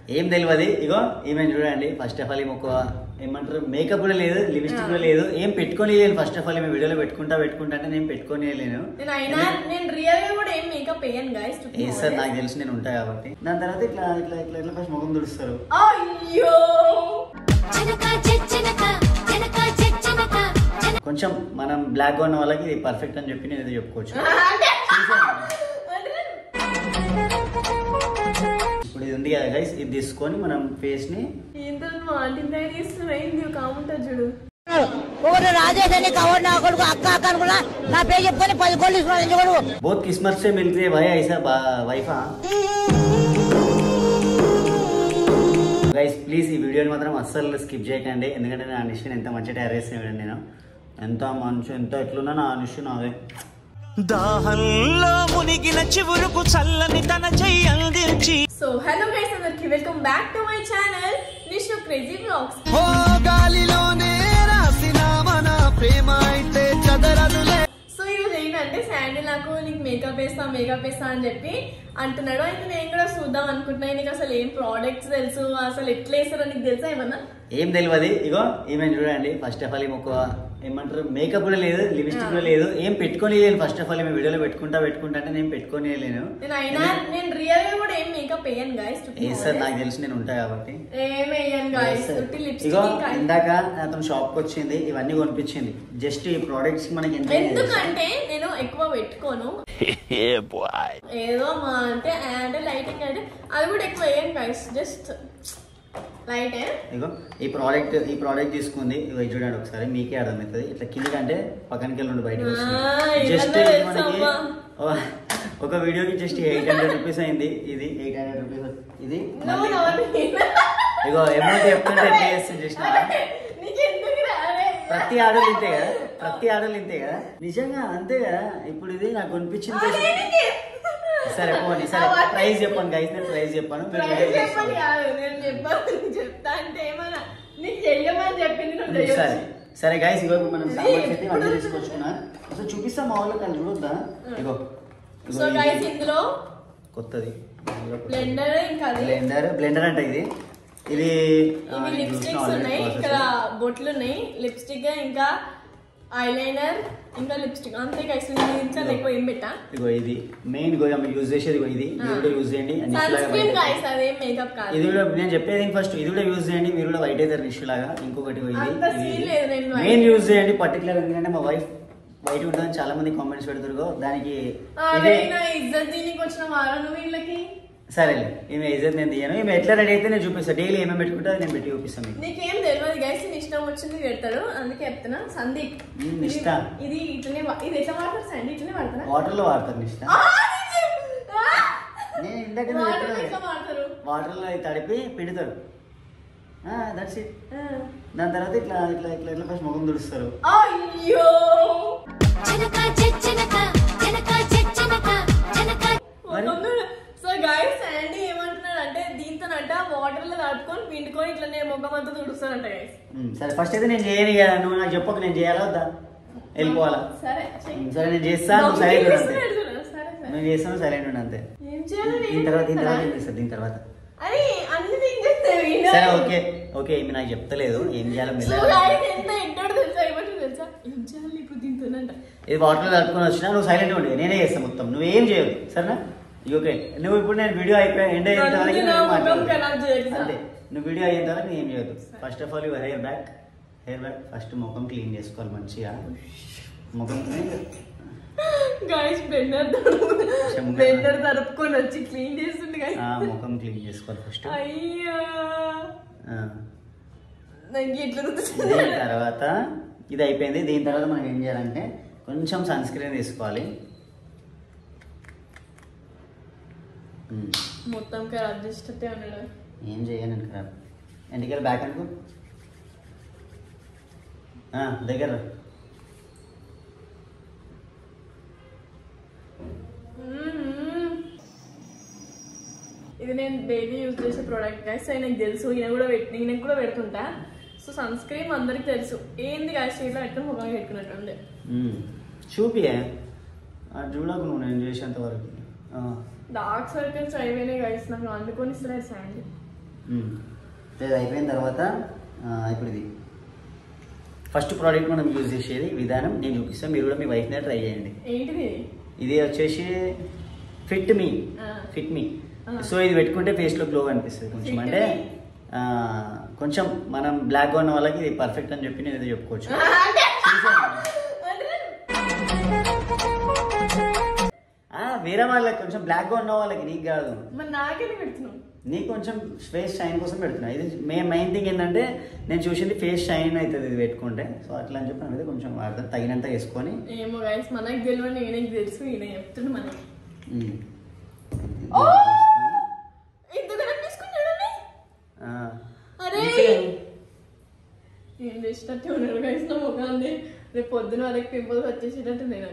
ఏం తెలియదు ఇగో ఈమె చూడండి ఫస్ట్ ఆఫ్ ఆల్ ఈమె ఒక ఏమంటారు మేకప్ కూడా లేదు లిప్స్టిక్ కూడా లేదు ఏం పెట్టుకొని లేను ఫస్ట్ ఆఫ్ ఆల్ ఈమె వీడియోలో పెట్టుకుంటా పెట్టుకుంటా అంటే నేను పెట్టుకొని లేను నేను అయినా నేను రియల్ గా కూడా ఏం మేకప్ వేయను గైస్ ఏ సార్ నాకు తెలుసు నేను ఉంటా కాబట్టి దాని తర్వాత ఇట్లా ఇట్లా ఇట్లా ఇట్లా ఫస్ట్ ముఖం తుడుస్తారు అయ్యో జనక జనక జనక జనక జనక కొంచెం మనం బ్లాక్ ఉన్న వాళ్ళకి ఇది పర్ఫెక్ట్ అని చెప్పి నేను ఇది చెప్పుకోవచ్చు ఇప్పుడు ఇది ఉంది కదా గైస్ ఇది తీసుకొని మనం ఫేస్ ని ఇంత మాటింత చేస్తున్నాయింది ఒక ఆముంటుంది చూడు ఒకటి రాజేష్ అని కవర్ నా కొడుకు అక్క అక్క అనుకున్నా నా పేరు చెప్పుకొని పది కోళ్ళు తీసుకున్నాను కొడుకు बहुत किस्मत से मिलती है भाई ऐसा వైఫా గైస్ ప్లీజ్ ఈ వీడియోని మాత్రం అస్సలు స్కిప్ చేయకండి ఎందుకంటే నా నిష్ని ఎంత మంచిగా తయారు చేసిన నేను ఎంత మంచి ఎంత ఎట్లున్నా నా నిష్ని నాదే దాహంలో మునిగిన చివురుకు చల్లని తన చెయ్యి అందించి సో హలో గైస్ అందరికి welcome back to my channel Nishu crazy vlogs ఓ గాలిలోనే రాసిన మన ప్రేమ అయితే చదరదులే సో ఈరోజు ఏంటంటే శాండీ నాకు నీకు మేకప్ వేస్తా మేకప్ వేస్తా అని చెప్పి అంటున్నాడు అయితే నేను కూడా చూద్దాం అనుకుంటున్నా నీకు అసలు ఏం ప్రోడక్ట్స్ తెలుసు అసలు ఎట్లా వేస్తారో నీకు తెలుసా ఏమన్నా ఏం తెలియదు ఇగో ఈమె చూడండి ఫస్ట్ ఆఫ్ ఆల్ ఈమె ఒక ఏమంటారు మేకప్ కూడా లేదు లిప్స్టిక్ కూడా లేదు ఏం పెట్టుకొని లేను ఫస్ట్ ఆఫ్ ఆల్ ఈమె వీడియోలో పెట్టుకుంటా పెట్టుకుంటా అంటే నేను పెట్టుకొని లేను నేను అయినా నేను రియల్ గా కూడా ఏం మేకప్ వేయను గైస్ ఏ సార్ నాకు తెలుసు నేను ఉంటా కాబట్టి ఏం వేయను గైస్ Yes, sir. తుట్టి ఇగో లిప్స్టిక్ ఇందాక అతను షాప్ కి వచ్చింది ఇవన్నీ కొనిపించింది జస్ట్ ఈ ప్రోడక్ట్స్ మనకి ఎంత ఎందుకంటే నేను ఎక్కువ పెట్టుకోను ఏదో మా అంటే అంటే లైటింగ్ అంటే అది కూడా ఎక్కువ వేయను గైస్ జస్ట్ లైటే ఇగో ఈ ప్రోడక్ట్ ఈ ప్రోడక్ట్ తీసుకుంది ఇగో ఇది చూడండి ఒకసారి మీకే అర్థమవుతుంది ఇట్లా కిందకి అంటే పక్కనకి వెళ్ళి ఉండి బయటకు ఆ, జస్ట్ ఇవన్నీ మనకి తెలుసమ్మా. ఓ- ఒక వీడియోకి జస్ట్ ఎయిట్ హండ్రెడ్ రూపీస్ అయింది ఇది ఎయిట్ హండ్రెడ్ రూపీస్ ఇది నువ్వు మళ్ళీ నవ్వు ఇగో అమౌంట్ చెప్తుంటే ఎట్లా చేస్తుంది జస్ట్ నీకెందుకు రాలే ప్రతి ఆడలు ఇంతే కదా ప్రతి ఆడలు ఇంతే కదా నిజంగా అంతే కదా ఇప్పుడు ఇది నాకు కొనిపించింది సరే పోనీ సరే ప్రైస్ చెప్పాను గైస్ నేను ప్రైస్ చెప్పాను మీరు ప్రైస్ వీడియో చెప్పని చేసుకోండి. కాదు నేను చెప్పాను చెప్తా అంటే ఏమన్నా నీకు చెయ్యమని చెప్పింది నువ్వు సరే చెయ్యొచ్చు. సరే గైస్ ఇగో ఇప్పుడు మనం సామాన్స్ అయితే అన్నీ తీసుకొచ్చుకున్నా అసలు చూపిస్తా మా వాళ్ళకి అది చూడొద్దా ఇగో ఇగో సో ఇది గైస్ ఇందులో కొత్తది బ్లెండర్ ఇంకా అది బ్లెండర్ బ్లెండర్ అంటే ఇది ఇది ఆ, ఇవి నేను చూసిన లిప్స్టిక్స్ already ఉన్నాయి process. ఇక్కడ బొట్లు ఉన్నాయి లిప్స్టిక్ ఇంకా ఐలైనర్ ఇంకా లిప్స్టిక్ అంతే గైస్ ఇంకా ఎక్కువ ఏం పెట్టా ఇగో ఇది మెయిన్ ఇగో ఆమె యూజ్ చేసేది ఇగో ఇది మీరు కూడా యూజ్ చేయండి అన్ని సన్ ఇట్లాగా స్క్రీన్ బయట- గైస్ అదేం మేకప్ కాదు ఇది కూడా నేను చెప్పేది ఫస్ట్ ఇది కూడా యూజ్ చేయండి మీరు కూడా వైట్ అవుతారు నిష్ లాగా ఇంకొకటి ఇగో అంత scene లేదు నేను white. మెయిన్ యూజ్ చేయండి పర్టికులర్ ఎందుకంటే మా వైఫ్ వైట్ ఉంటుందని చాలా మంది కామెంట్స్ పెడతారు దానికి అరే ఇదే నా ఇజ్జత్ దీనికి వచ్చిన వారం నువ్వు వీళ్ళకి సరేలే ఈమె ఇజ్జత్ నేను తీయను ఈమె ఎట్లా రెడీ అయితే నేను చూపిస్తాను డైలీ ఏమేమి పెట్టుకుంటా నేను పెట్టి చూపిస్తాను మీకు నీకేం తెలియదు గైస్ నీ ఇష్టం వచ్చింది పెడతాడు అందుకే చెప్తున్నా సందీప్ నీ ఇది- ఇష్ట. ఇది ఇట్లనే వా- ఇది ఎట్లా వాడతారు సండి ఇట్లనే వాడతారా వాటర్ లో వాడతారు నిష్ట ఆ, నిజం. ఆ! నేను ఇందాక వాటర్ ఎట్లా వాడతారు వాటర్ లో అవి తడిపి పిండుతారు దట్స్ ఇట్ ఆ. దాని తర్వాత ఇట్లా ఇట్లా ఇట్లా ఇట్లా ఫస్ట్ ముఖం తుడుస్తారు అయ్యో జనక జనక జనక జనక జనక మరి? సో గైస్ అండి ఏమంటున్నాడు అంటే దీంతో అంట వాటర్ లో తడుపుకొని పిండుకొని ఇట్లా నేను ముఖం అంతా తుడుస్తానంట గైస్ ఉమ్, సరే ఫస్ట్ అయితే నేను చేయను కదా నువ్వు నాకు చెప్పకు నేను చేయాలా వద్దా వెళ్ళిపోవాలా సరే చెయ్యి. ఉమ్, సరే నేను చేస్తాను నువ్వు సైలెంట్ ఉండు అంతే చేస్తున్నాడు చూడు. సరే సరే నేను చేస్తాను సైలెంట్ ఉండు అంతే ఏం చేయాలి దీని నేను తర్వాత దీని తర్వాత ఏం చెప్తానా? చేస్తా దీని తర్వాత అని అన్ని things చేస్తావు, you know? సరే ఓకే ఓకే ఈమె నాకు చెప్తలేదు ఏం చేయాలో సో మెల్లగా గైస్ ఎంత ఎడ్డోడు తెలుసా ఏమంటారు తెలుసా ఏం చేయాలి ఇప్పుడు దీంతోనంట ఇది వాటర్ తట్టుకొని వచ్చినా నువ్వు సైలెంట్ ఉండి నేనే చేస్తాను మొత్తం నువ్వేం చేయదు సరేనా ఓకే నువ్వు ఇప్పుడు నేను వీడియో అయిపోయి ఎండ్ అయ్యేంత వరకు నన్ను నేను నా ముఖం మాట్లాడను. ఖరాబ్ చేయకు సార్. అంతే నువ్వు వీడియో అయ్యేంత వరకు ఏం చేయదు first of all your hair back hair back first ముఖం క్లీన్ చేసుకోవాలి మంచిగా ముఖం గైస్ బెండర్ చెమ్మ. బెండర్ తరుపుకొని వచ్చి క్లీన్ చేస్తుంది గైస్ ఆ, ముఖం క్లీన్ చేసుకోవాలి ఫస్ట్ అయ్యో ఆ. నాకు ఎట్లా రుద్దుతుంది? దీని తర్వాత ఇది అయిపోయింది దీని తర్వాత మనం ఏం చేయాలంటే కొంచెం సన్ స్క్రీన్ తీసుకోవాలి ఉమ్. మొత్తం ఖరాబ్ చేస్తే ఉన్నాడు ఏం చేయను కదా ఎందుకెళ్ళి బ్యాక్ అనుకో ఆ, దగ్గర రా. మ్మ్. ఇది నేను డైలీ యూజ్ చేసే ప్రోడక్ట్ గైస్ సో నాకు తెలుసు ఈయన కూడా పెట్టి ఈయనకు కూడా పెడుతుంటా సో సన్ స్క్రీన్ అందరికి తెలుసు ఏంది గైస్ ఇట్లా పెట్టుకుని ముఖం పెట్టుకున్నట్టు ఉండే ఉమ్. చూపియే అది చూడకు నువ్వు నేను చేసేంత వరకు ఆ. డార్క్ సర్కిల్స్ అయిపోయినాయి గైస్ నాకు అందుకొని ఇస్తలేదు శాండీ మ్మ్. ఇది అయిపోయిన తర్వాత ఆ, ఇప్పుడు ఇది ఫస్ట్ ప్రోడక్ట్ మనం యూజ్ చేసేది విధానం నేను చూపిస్తాను మీరు కూడా మీ వైఫ్నే ట్రై చేయండి ఏంటిది ఇది వచ్చేసి ఫిట్ మీ ఆ. ఫిట్ మీ ఆ. సో ఇది పెట్టుకుంటే ఫేస్లో గ్లో అనిపిస్తుంది కొంచెం Fit అంటే Me. ఆ, కొంచెం మనం బ్లాక్గా ఉన్న వాళ్ళకి ఇది పర్ఫెక్ట్ అని చెప్పి నేను ఏదో చెప్పుకోవచ్చు ఆ, వేరే వాళ్ళకి కొంచెం బ్లాక్గా ఉన్న వాళ్ళకి నీకు కాదు మరి నాకేది పెడుతున్నావు నీకు కొంచెం ఫేస్ షైన్ కోసం పెడుతున్నా ఇది మే మెయిన్ థింగ్ ఏంటంటే నేను చూసింది ఫేస్ షైన్ అవుతుంది ఇది పెట్టుకుంటే సో అట్లా అని చెప్పి అనేది కొంచెం వాడతాం తగినంత వేసుకొని ఏమో గైస్ మనకి తెలియని నేనకి తెలుసు ఈయన చెప్తుండు మనకి మ్మ్. ఓ! ఇంతగానం తీసుకున్నాడని ఆ. అరే ఏం చేసినట్టు ఉన్నాడు గైస్ నా ముఖాన్ని రేపు పొద్దున వాళ్ళకి పింపుల్స్ వచ్చేసేటట్టు నేను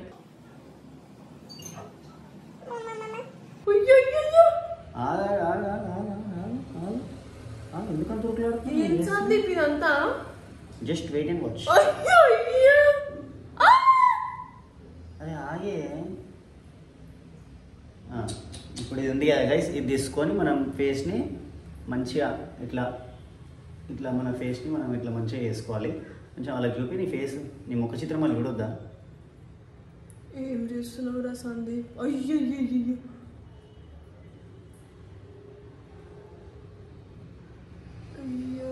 అయ్యో ఆగు, ఆగు, ఆగు, ఆగు, ఆగు, ఆగు, ఆగు. ఆగు, ఎందుకంత ఏం ఊరుకులాడుతున్నావు? సందీప్ ఇదంతా జస్ట్ వెయిట్ అండ్ వాచ్ అయ్యో అయ్యో ఆ! అరే ఆగే ఆ, ఇప్పుడు ఇది ఉంది కదా గైస్ ఇది తీసుకొని మనం ఫేస్ని మంచిగా ఇట్లా ఇట్లా మన ఫేస్ని మనం ఇట్లా మంచిగా వేసుకోవాలి కొంచెం వాళ్ళకి చూపి నీ ఫేస్ నీ ముఖ చిత్రం వాళ్ళు చూడొద్దా ఏం చేస్తున్నావు రా సందీప్ అయ్యో అయ్యో అయ్యో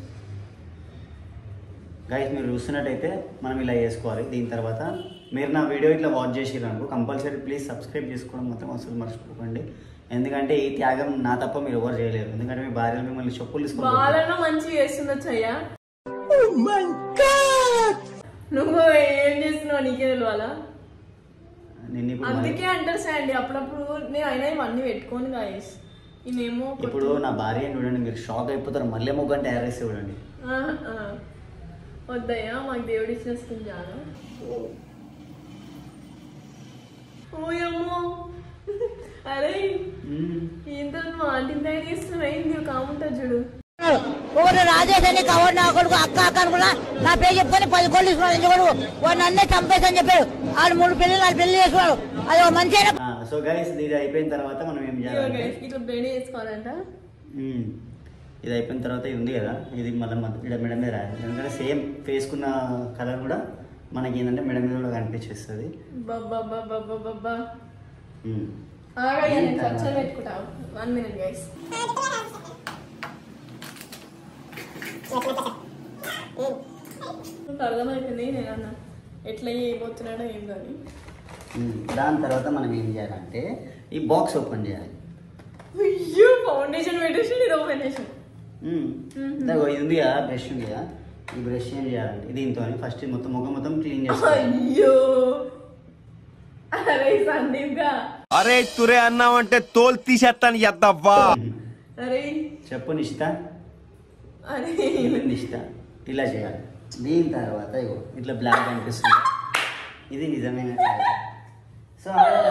గైస్ మీరు చూస్తున్నట్టయితే మనం ఇలా చేసుకోవాలి దీని తర్వాత మీరు నా వీడియో ఇట్లా వాచ్ చేసిర్రు అనుకో కంపల్సరీ ప్లీజ్ సబ్స్క్రైబ్ చేసుకోవడం మాత్రం అసలు మర్చిపోకండి ఎందుకంటే ఈ త్యాగం నా తప్ప మీరు ఎవరు చేయలేరు ఎందుకంటే మీ భార్యలు మిమ్మల్ని చెప్పులు తీసుకోవాలి బాలను మంచిగా చేస్తుండొచ్చు అయ్యా నువ్వు ఏం చేస్తున్నావు నీకే తెలియాలా నిన్ను ఇప్పుడు మరి- అందుకే అంటారు శాండీ అప్పుడప్పుడు నేను అయినా ఇవన్నీ పెట్టుకోను గాయస్ ఇవేమో కొత్త- ఇప్పుడు నా భార్య చూడండి మీరు షాక్ అయిపోతారు మళ్ళీ ముగ్గంట తయారు చేస్తే చూడండి ఆ, ఆ. వద్దయ్యా మాకు దేవుడు ఇచ్చిన స్కిన్ చాలా ఓయమ్మో అరే మ్మ్. ఇంత మా ఆంటీని తయారు చేస్తున్నా ఏంది కాముంటుంది చూడు ఒకరు రాజేష్ అని కవర్ నా కొడుకు అక్క అక్క అనుకున్నా నా పేరు చెప్పుకొని పది కోట్లు తీసుకున్నాడు ఎందుకు వాడు నన్నే చంపేసని చెప్పాడు వాళ్ళు మూడు పెళ్లి నాలుగు పెళ్లి చేసుకున్నాడు అది ఒక మంచి అయినా ఆ, సో గైస్ ఇది అయిపోయిన తర్వాత మనం ఏం ఇదిగో చేయాలంటే guys, ఇట్లా బ్లేడ్ చేసుకోవాలంట మ్మ్. ఇది అయిపోయిన తర్వాత ఇది ఉంది కదా ఇది మళ్ళీ ఇక్కడ మెడ మీద రాయాలి ఎందుకంటే సేమ్ వేసుకున్న కలర్ కూడా మనకి ఏంటంటే మెడ మీద కూడా కనిపించేస్తుంది బాబా బాబా బాబా మ్మ్. ఆగయ్యా నేను ఖర్చు పెట్టుకుంటా వన్ మినిట్ గైస్ అర్థమైపోయింది నేను అన్న ఎట్లా చేయబోతున్నాడో ఏం కానీ మ్మ్. దాని తర్వాత మనం ఏం చేయాలంటే ఈ బాక్స్ ఓపెన్ చేయాలి అయ్యో ఫౌండేషన్ పెట్టేసి ఇది ఓపెన్ చేసి మ్మ్. ఇదిగో ఇది ఉంది కదా బ్రష్ ఉంది కదా ఈ బ్రష్ ఏం చేయాలంటే దీంతో ఫస్ట్ మొత్తం ముఖం మొత్తం క్లీన్ చేసుకోవాలి అయ్యో అరే సందీప్ గా అరే తురే అన్నావంటే తోలు తీసేస్తాను ఎద్దవ్వా అరే చెప్పు నిష్ట అరే ఇది నిష్ట ఇలా చేయాలి దీని తర్వాత ఇగో ఇట్లా బ్లాక్ అనిపిస్తుంది ఇది నిజమైన టాలెంట్. సో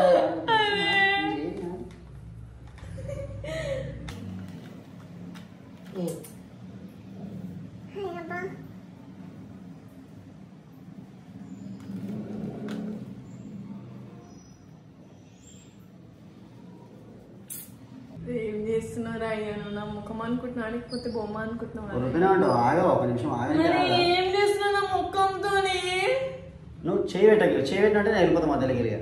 ఏం చేస్తున్నారా అయ్యాను నా ముఖం అనుకుంటున్నా లేకపోతే బొమ్మ అనుకుంటున్నావా ఉరుకునే ఉండవు ఆగవు ఒక నిమిషం ఆగని మరి ఆగవా? ఏం చేస్తున్నా నా ముఖంతోనే నువ్వు చేయి పెట్టకు చేయి పెట్టినట్టే నేను వెళ్ళిపోతా మధ్యలోకి వెళ్ళి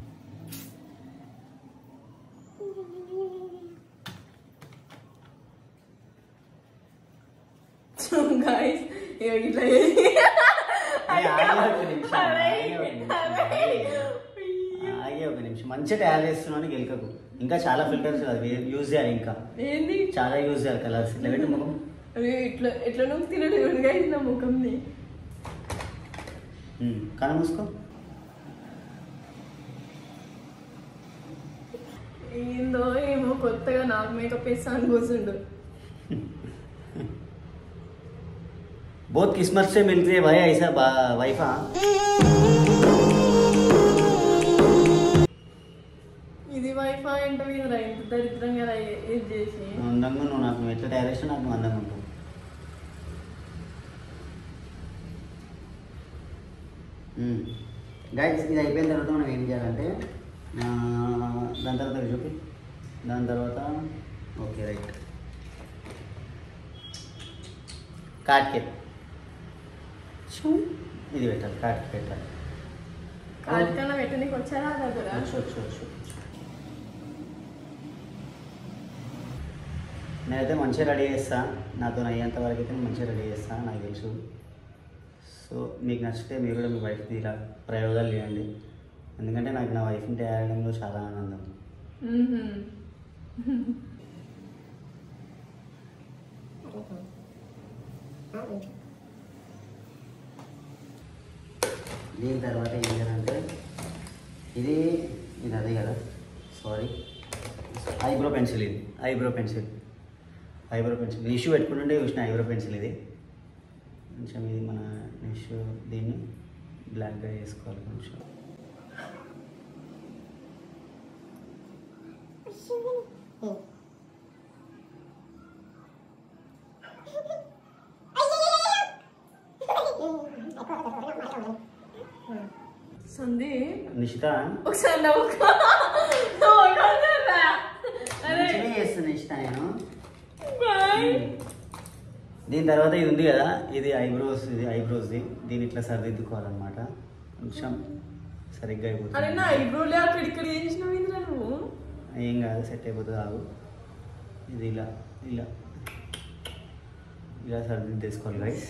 గాయస్ ఇట్లా ఆగే ఒక నిమిషం, అరే, ఆగే ఒక నిమిషం, అరే. ఆగే. ఆగే ఒక నిమిషం మంచిగా తయారు చేస్తున్నాను గెలకకు ఇంకా చాలా ఫిల్టర్స్ అది యూజ్ చేయాలి ఇంకా ఏంది చాలా యూజ్ చేయాలి కలర్స్ ఇట్లా పెట్టి ముఖం అరే ఇట్లా ఎట్లా నువ్వు తినడు గాయస్ నా ముఖంని ఉమ్, కళ్ళు మూసుకో ఏందో ఏమో కొత్తగా నాకు మేకప్ వేస్తా అని కూర్చుండు बहुत किस्मत से मिलती है भाई ऐसा बा- वाइफ हाँ ఇది వైఫై అంటే మీదరా ఇంత దరిద్రంగా రా ఇది చేసి అందంగా నువ్వు నాకు ఎట్లా తయారు చేసినా నాకు నువ్వు అందంగా ఉంటావు గైడ్స్ ఇది అయిపోయిన తర్వాత మనం ఏం చేయాలంటే ఆ, దాని తర్వాత ఇవి చూపి దాని తర్వాత ఓకే రైట్ కాట్కే షూ. ఇది పెట్టాలి కాట్కి పెట్టాలి కాటికన్నా పెట్టి నీకు వచ్చారా కదా వచ్చు వచ్చు వచ్చు నేనైతే మంచిగా రెడీ చేస్తా నాతో అయ్యేంత వరకు అయితే నేను మంచిగా రెడీ చేస్తా నాకు తెలుసు సో మీకు నచ్చితే మీరు కూడా మీ వైఫ్ని ఇలా ప్రయోగాలు చేయండి ఎందుకంటే నాకు నా వైఫ్ని తయారడంలో చాలా ఆనందం దీని తర్వాత ఏం చేయాలంటే ఇది ఇది అదే కదా సారీ ఐబ్రో పెన్సిల్ ఇది eyebrow pencil eyebrow pencil Nishu పెట్టుకుంటుంటే చూసిన ఐబ్రో పెన్సిల్ ఇది కొంచెం ఇది మన నిషు దీన్ని బ్లాక్గా వేసుకోవాలి కొంచెం సందీప్ నిషిత ఒకసారి నవ్వుకో నవ్వుకోరా. అరే మంచిగా చేస్తుంది నిషిత నేను బాయ్ దీని తర్వాత ఇది ఉంది కదా ఇది ఐబ్రోస్ ఇది ఐబ్రోస్ది దీన్ని ఇట్లా సరిదిద్దుకోవాలన్నమాట కొంచెం సరిగ్గా అరే అయిపోతుంది నా ఐబ్రోలే అక్కడ ఇక్కడ చేసినావు ఇంద్రా నువ్వు ఏం కాదు సెట్ అయిపోతుంది ఆగు ఇది ఇలా ఇలా ఇలా సరిదిద్దేసుకోవాలి రైట్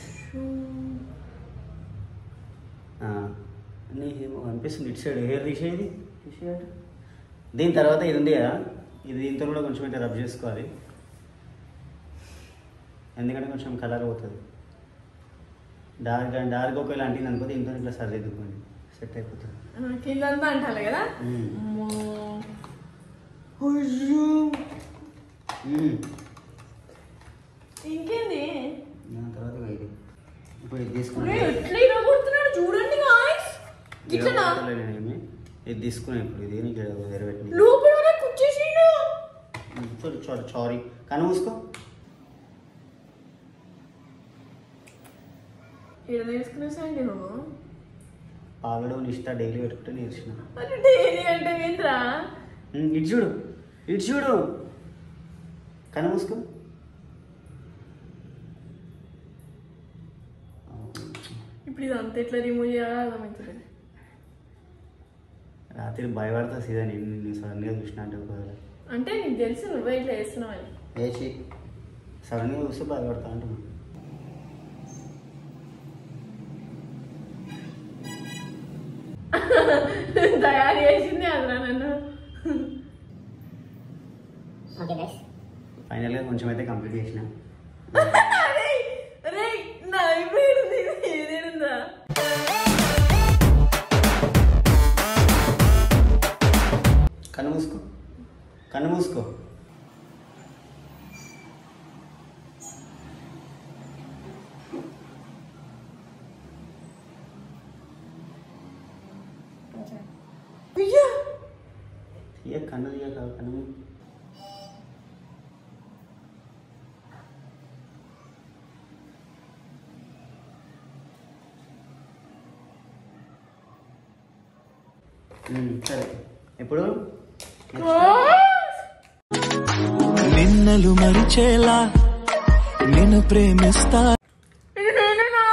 నీకేమో అనిపిస్తుంది ఇటు సైడ్ హెయిర్ తీసేది తీసేయట దీని తర్వాత ఇది ఉంది కదా ఇది దీంతో కూడా కొంచెం ఇట్లా రబ్ చేసుకోవాలి ఎందుకంటే కొంచెం కలర్ పోతుంది డార్క్ డార్క్ ఒకవేళ అంటింది అనుకో దీంతో ఇట్లా సరిదిద్దుకోండి సెట్ అయిపోతుంది ఆ, కిందంతా అంటారు కదా మ్మ్. అమ్మో. అయ్యో. మ్మ్. ఇంకేంది దాని తర్వాత ఇగో ఇది ఇప్పుడు ఇది ఒరే, తీసుకుని ఎట్లా ఇరగొడుతున్నాడు చూడండి guys. ఇట్లనా నేనేమి ఇది తీసుకుని ఇప్పుడు ఇది నీకు వేరే పెట్టి లోపల వరకు వచ్చేసిండు చూడు చూడు సారీ కను మూసుకో ఇక్కడ నేర్చుకునే సండి నువ్వు పాలడు నిష్ట డైలీ పెట్టుకుంటే నేర్చిన మరి డైలీ అంటే ఏంద్రా ఉమ్, ఇటు చూడు ఇటు చూడు కను మూసుకో ఇప్పుడు ఇది అంత ఎట్లా రిమూవ్ చేయాలో అర్థమవుతుంది రాత్రి భయపడతా సీదా నేను నేను సడన్గా చూసిన అంటే ఒకవేళ అంటే నీకు తెలుసు నువ్వే ఇట్లా చేస్తున్నావని వేసి సడన్గా చూస్తే భయపడతా అంటున్నా తయారు చేసింది అదరా నన్ను ఫైనల్గా కొంచెం అయితే కంప్లీట్ చేసిన అరే అరే నా అయిపోయింది ఇదేందా కన్ను మూసుకో కన్ను మూసుకో అయ్యా తీయ కన్ను తీయక కన్ను మూ- ఉమ్, సరే ఇప్పుడు నిన్నలు మరిచేలా నిన్ను ప్రేమిస్తా ఇది నేనేనా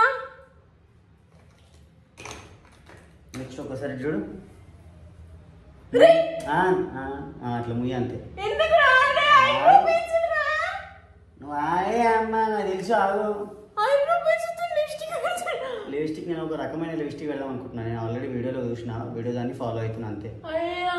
నెక్స్ట్ ఒకసారి చూడు ఆ, ఆ, ఆ, అట్లా ముయ్య అంతే ఎందుకు రాలే ఐబ్రో పెన్సిల్ రా నువ్వు ఆయే అమ్మ నాకు తెలుసు ఆగు ఐబ్రో పెన్సిల్ తో లిప్స్టిక్ పెన్సిల్ లిప్స్టిక్ నేను ఒక రకమైన లిప్స్టిక్ వెళ్దాం అనుకుంటున్నాను నేను ఆల్రెడీ వీడియోలో చూసిన వీడియో దాన్ని ఫాలో అవుతున్నా అంతే అయ్యా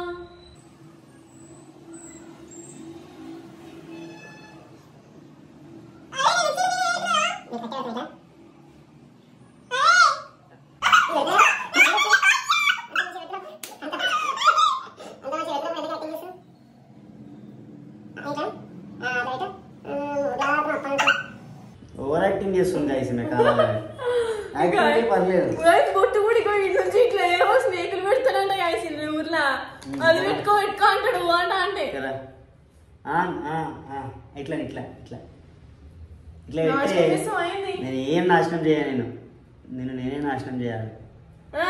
ఓవర్ యాక్టింగ్ చేస్తుంది గైస్ మీకు కావాలని యాక్టింగ్ పర్లేదు గైస్ బొట్టు కూడా ఇగో ఇటు నుంచి ఇట్లా ఏవో స్నేకులు పెడతానంట గైస్ ఇల్లు ఊర్లో అది పెట్టుకో పెట్టుకో అంటాడు అంట అంటే కదా ఆ, ఆ, ఆ, ఇట్లా ఇట్లా ఇట్లా ఇట్లా నాశనం పెడితే చేస్తావా ఏంది? నేను ఏం నాశనం చేయాలి నేను నేను నేనే నాశనం చేయాలి ఆ,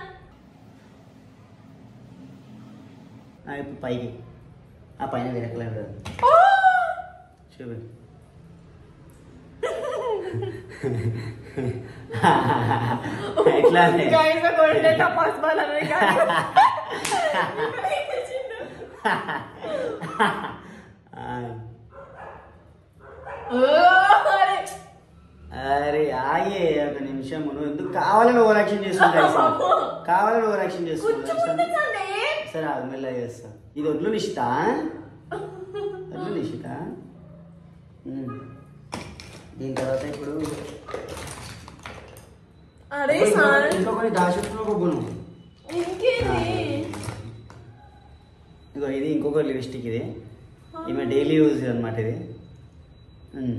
ఆ, ఇప్పుడు పైకి ఆ పైన వేరే కలర్ ఓ! చూపి ఎట్లానే గైస్ కొడితే టపాస్ బాల్ అనేది కాదు. ఓ, అరే. అరే ఆగే ఒక నిమిషం నువ్వు ఎందుకు కావాలని ఓవర్ యాక్షన్ చేస్తుంటావు కావాలని ఓవర్ యాక్షన్ కొంచెం చేస్తుంటావు ముందు సండే. సరే అది మెల్ల చేస్తా ఇది ఒడ్లు నిషిత ఒడ్లు నిషిత ఉమ్. దీని తర్వాత ఇప్పుడు అరే సార్ ఇంకొకటి దాశత్వం ఒక గుణం ఇంకేంది ఇదిగో ఇది ఇంకొక లిప్స్టిక్ ఇది ఈమె డైలీ యూజ్ అనమాట ఇది ఉమ్.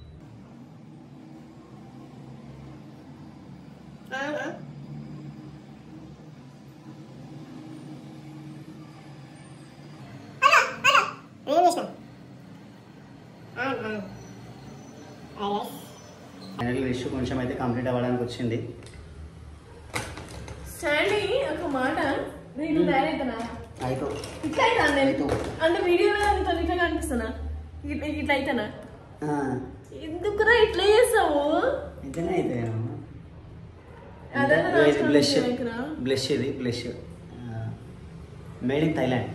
ఫైనల్ విష్ కొంచెం అయితే కంప్లీట్ అవ్వడానికి వచ్చింది శాండీ ఒక మాట నేను తయారైతున్నా అయితే ఇట్లా అయినా నేను అయితే. అంటే వీడియోలో అంత ఇట్లా కనిపిస్తున్నా ఇట్లా ఇట్లా అయితేనా ఎందుకురా ఇట్లా చేస్తావు ఇంతనే అయితే అదే నా ఇష్టం బ్లష్ చేయకురా. బ్లష్ ఇది బ్లష్ మేడ్ ఇన్ థైలాండ్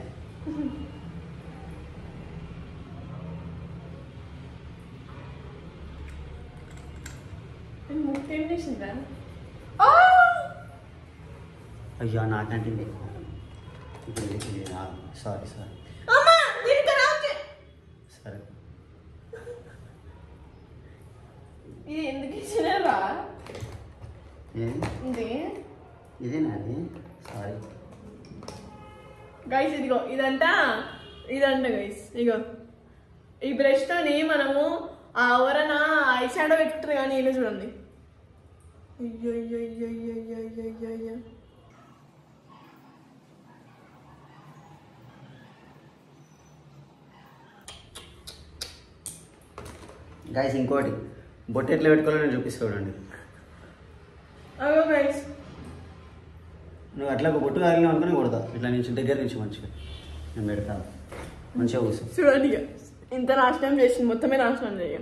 నేను ముక్కు ఏం చేసిందా అయ్యో నాకంటే సారీ సారీ అమ్మా దీనికి రాకే సరే ఇది ఎందుకు ఇచ్చినారా ఏది ఇది ఇదేనా అది సారీ గైస్ ఇదిగో ఇదంట ఇదంట గైస్ ఇగో ఈ బ్రష్ తోని మనము ఆ ఎవరైనా ఐ షాడో పెట్టుకుంటారు కానీ నేను చూడండి అయ్యో అయ్యో అయ్యో అయ్యో అయ్యో అయ్యో అయ్యో అయ్యో గాయస్ ఇంకోటి బొట్టు ఎట్లా పెట్టుకోవాలో నేను చూపిస్తా చూడండి అగో గైస్ నువ్వు అట్లా ఒక బొట్టు కాగిన అనుకుని కొడతా ఇట్లా నుంచి దగ్గర నుంచి మంచిగా నేను పెడతా మంచిగా కూర్చో చూడండి ఇక ఇంత నాశనం చేసింది మొత్తమే నాశనం చేయ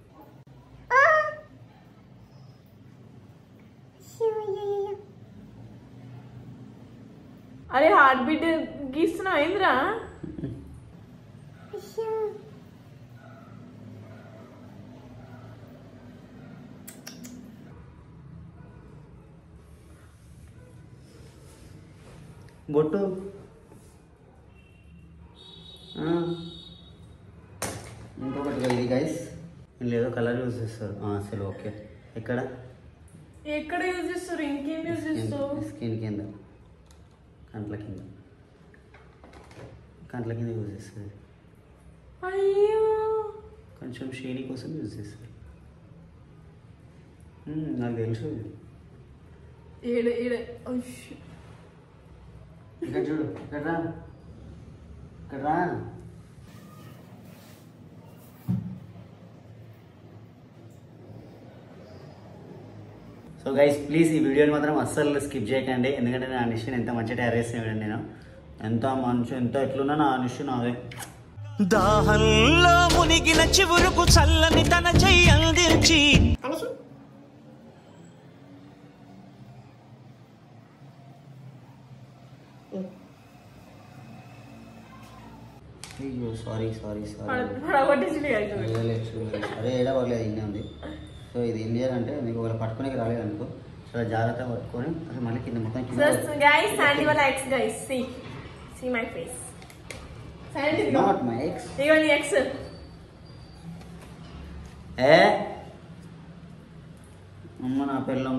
అరే హార్ట్ బీట్ గీస్తున్నావు ఏంద్రా బొట్టు ఆ. ఇంకొకటి ఇది గైస్ వీళ్ళు ఏదో కలర్ యూజ్ చేస్తారు ఆ, అసలు ఓకే ఎక్కడ ఎక్కడ యూజ్ చేస్తారు ఇంకేం యూజ్ చేస్తావు స్కిన్ కింద కంట్ల కింద కంట్ల కింద యూజ్ చేస్తుంది అయ్యో కొంచెం షేనీ కోసం యూజ్ చేస్తారు మ్మ్, నాకు తెలుసు ఏడ ఏడ ఉష్. ఇక్కడ చూడు ఇక్కడ రా ఇక్కడ రా సో గైస్ ప్లీజ్ ఈ వీడియోని మాత్రం అస్సలు స్కిప్ చేయకండి ఎందుకంటే నా నిష్ని ఎంత మంచిగా తయారు చేస్తాను నేను ఎంత మంచి ఎంత ఎట్లున్నా నా నిష్టి నాదే దాహంలో మునిగిన చివురుకు చల్లని తన చెయ్యి అందించి అయ్యో సారీ సారీ సారీ పడ- పడగొట్టేసి అవుతుంది అరే ఏడా పర్లేదు ఇన్నే ఉంది సో ఇది ఏం చేయాలంటే మీకు ఒకవేళ పట్టుకునే రాలేదు అనుకో చాలా జాగ్రత్తగా పట్టుకొని అసలు మళ్ళీ కింద మొత్తం కింద గైస్ శాండీ వాళ్ళ ex guys see see my face Sandy not my ex ఇగో నీ ఎక్స్ ఏ అమ్మ నా పిల్లం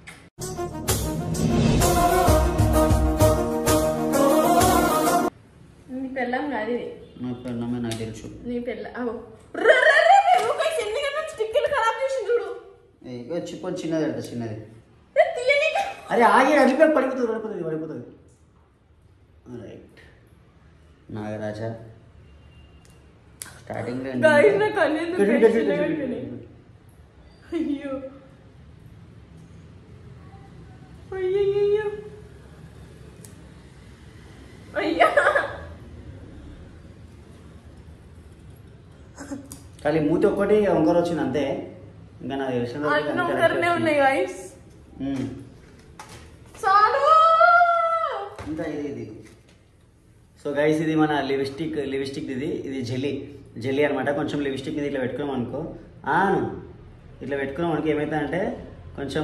నీ పెళ్ళం కాదు ఇది నా పిల్లమే నాకు తెలుసు నీ పెళ్ళ అవు ర్ర, ర్ర, ర్ర, ర్ర, ఊరికే ఎందుకన్నా స్టిక్కర్లు ఖరాబ్ చేసి చూడు ఏ చిప్ప చిన్నది అంట చిన్నది ఏ, తీయనీక. అరే ఆగి అడిపి పడిపోతుంది పడిపోతుంది పడిపోతుంది రైట్ నాగరాజా స్టార్టింగ్ Guys, నా కళ్ళు ఎందుకు చిన్నగా అయిపోయినాయి? అయ్యో అయ్యయ్యో అయ్యా కానీ మూతి ఒక్కటి వంకర వచ్చింది అంతే ఇంకా నాకు తెలిసిన వరకు అన్ని అన్ని ఒకరినే correct ఉన్నాయి గైస్ ఉమ్. చాలు ఇంకా ఇది ఇది సో గైస్ ఇది మన లిప్స్టిక్ లిప్స్టిక్ ఇది ఇది జెల్లీ జెల్లీ అనమాట కొంచెం లిప్స్టిక్ ఇది ఇట్లా పెట్టుకున్నాం అనుకో ఆను ఇట్లా పెట్టుకున్నాం అనుకో ఏమవుతుందంటే కొంచెం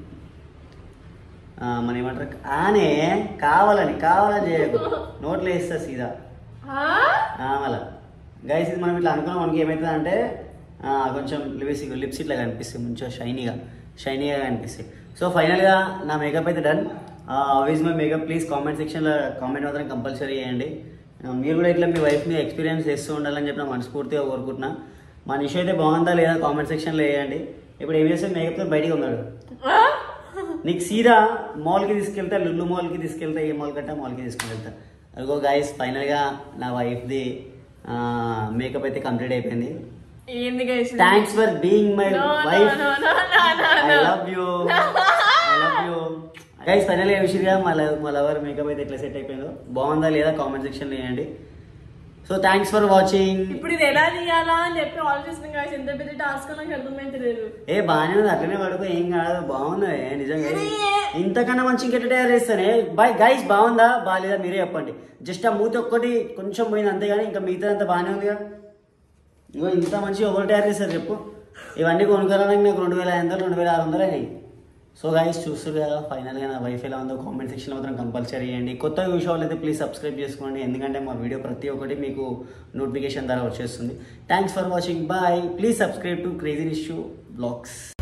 ఆ, మన ఏమంటారు ఆనే కావాలని కావాలని చేయకు నోట్లో వేస్తా సీదా ఆ? మళ్ళా గైస్ ఇది మనం ఇట్లా అనుకున్నాం మనకి ఏమవుతుందంటే ఆ, కొంచెం లిప్స్టిక్ లిప్స్ ఇట్లా కనిపిస్తుంది మంచిగా షైనీగా షైనీగా కనిపిస్తాయి సో ఫైనల్గా నా మేకప్ అయితే done always my makeup please comment సెక్షన్లో కామెంట్ మాత్రం కంపల్సరీ చేయండి ఆ, మీరు కూడా ఇట్లా మీ వైఫ్ని ఎక్స్పీరియన్స్ చేస్తూ ఉండాలని చెప్పి నా మనస్ఫూర్తిగా కోరుకుంటున్నా మా నిషో అయితే బాగుందా లేదా కామెంట్ సెక్షన్లో వేయండి ఇప్పుడు ఏం చేస్తే మేకప్తో బయటికి ఉన్నాడు ఆ? నీకు సీదా మాల్కి తీసుకెళ్తా లుల్లు మాల్కి తీసుకెళ్తా ఏ మాల్ కంటే మాల్కి తీసుకెళ్తా అదిగో గాయస్ ఫైనల్గా నా వైఫ్ది మేకప్ అయితే కంప్లీట్ అయిపోయింది ఏంది guys thanks for being my No, no, wife no, no, no, no, I no. Love you I love you guys final గా విషయంగా మా లవ్ మా లవర్ మేకప్ అయితే ఎట్లా సెట్ అయిపోయిందో బాగుందా లేదా కామెంట్ సెక్షన్ వేయండి సో థ్యాంక్స్ ఫర్ వాచింగ్ ఇప్పుడు ఇది ఎలా తీయాలా అని చెప్పి ఆలోచిస్తున్నాం గైస్ ఎంత పెద్ద టాస్క్ నాకు అర్థమైతే లేదు ఏ బాగానే ఉంది అట్లనే పడుకో ఏం కాదు బాగుంది నిజంగా ఇంతకన్నా మంచి ఇంకెట్ తయారు చేస్తానే బాయ్ గైస్ బాగుందా బాగాలేదా మీరే చెప్పండి జస్ట్ ఆ మూతి ఒక్కటి కొంచెం పోయింది అంతేగాని ఇంకా మిగతా అంతా బాగానే ఉంది కదా ఇగో ఇంత మంచి ఎవరు తయారు చేస్తారు చెప్పు ఇవన్నీ కొనుక్కోవడానికి నాకు రెండు వేల ఐదు వందలు రెండు వేల ఆరు వందలు అయినాయి సో గైస్ చూస్తారు కదా ఫైనల్గా నా వైఫ్ ఎలా ఉందో కామెంట్ సెక్షన్లో మాత్రం కంపల్సరీ చేయండి కొత్త విషయాలు అయితే ప్లీజ్ సబ్స్క్రైబ్ చేసుకోండి ఎందుకంటే మా వీడియో ప్రతి ఒక్కటి మీకు నోటిఫికేషన్ ద్వారా వచ్చేస్తుంది thanks for watching bye please subscribe to crazy ఇష్యూ బ్లాగ్స్